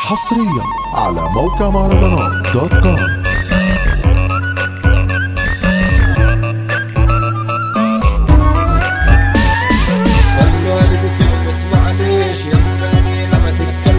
حصريا على موقع مهرجانات دوت كوم خلوا ألف كلمة معلش يا لساني لما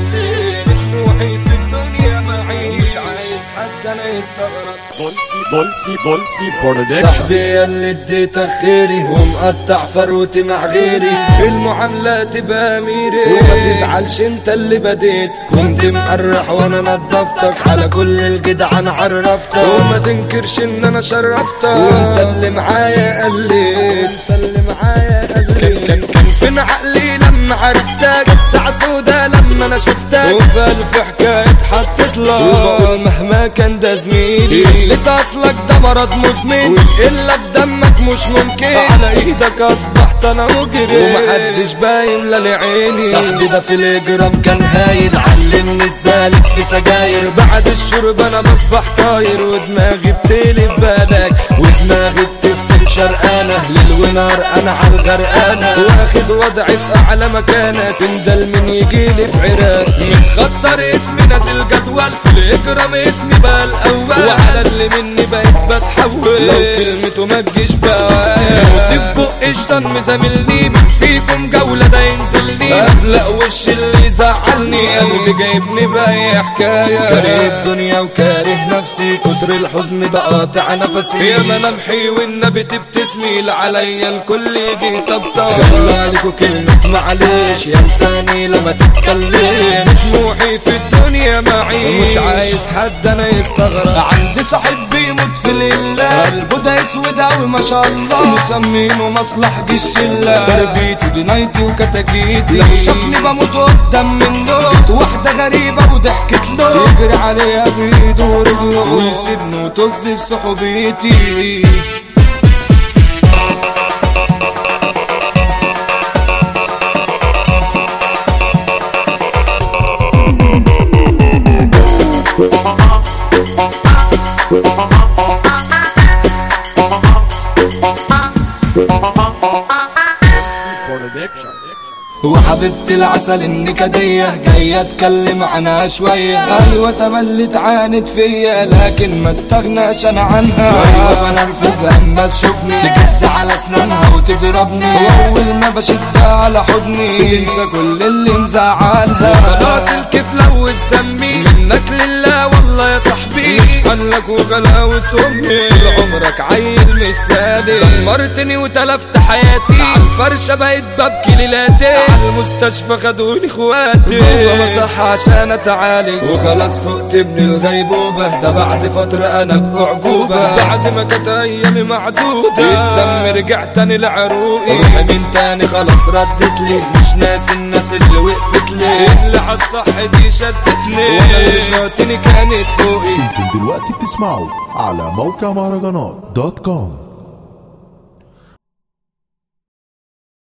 تتكلمش روحي في الدنيا معي مش عايز حد أنا يستغرب دولسي دولسي دولسي برودكشن صاحبي اللي اديتك خيري ومقطع فروتي مع غيري المعاملة تبقى ميري وما تزعلش انت اللي بديت كنت مقرح وانا نضفتك على كل الجدعان عرفتك وما تنكرش ان انا شرفتك وانت اللي معايا قليت انت اللي معايا قليت كان كان كان فين عقلي لما عرفتك ساعة سودا لما انا شفتك وفي الف حكاية حطيت لك وبقول مهما كان ده زميلي انت اصلك ده مرض مزمن الا في دمك مش ممكن على ايدك اصبحت انا مجرم ومحدش باين لا لعيني صاحبي ده في الاجرام كان هايل علمني ازاي الف في سجاير بعد الشرب انا بصبح طاير ودماغي بتقلب بالك ودماغي بتغسل شرقانة ليل ونار انا على الغرقانة واخد وضعي في اعلى مكانة سندل من يجيلي في عراق متخطر اسمي نازل جدول في الاجرام اسمي بقى الاول وعلى اللي مني بقيت بتحول لو كلمته ما تجيش بقى يوسف بق شطان مزاملني من فيكم جولة ده ينزلني افلق وش اللي زعلني قلبي جايبني بأي حكاية كاره الدنيا وكاره نفسي كتر الحزن ده قاطع نفسي يا ما انا محي والنبي تبتسمي لعليا الكل يجي طبطب خلى عليكوا كلمة معلش يا لساني لما تتكلم دموعي في الدنيا معي مش عايز حد انا يستغرب عندي صاحب بيموت في لله قلبه ده اسود اوي ما شاء الله مسمينه مصلح الشله تربيتي دنيتي وكتاكيتي لو شافني بموت قدام منه جت واحده غريبه وضحكت له يجري عليها بايده ورجله ويسيبني وطز في صحوبيتي برودكشن وحبيبتي العسل النكدية جاية اتكلم عنها شوية ايوه تملت عانت فيا لكن ما استغناش انا عنها ايوه بنرفز اما تشوفني تكس على اسنانها وتضربني واول ما بشدها على حضني بتنسى كل اللي مزعلها خلاص الكيف لوث دمي منك لله والله يا صاحبي مش حلك وغلاوة امي طول عمرك عيل مش صادق دمرتني وتلفت حياتي على الفرشة بقيت ببكي ليلاتي على المستشفى خدوني اخواتي جوه مصح عشان اتعالج وخلاص فقت من الغيبوبة ده بعد فترة انا باعجوبة بعد ما كانت ايامي معدودة الدم رجع تاني لعروقي روحي من تاني خلاص ردت لي مش ناسي الناس اللي وقفت لي اللي عالصح دي شدتني وانا اللي شاطني كانت فوقي انتم دلوقتي بتسمعوا على موقع مهرجانات دوت كوم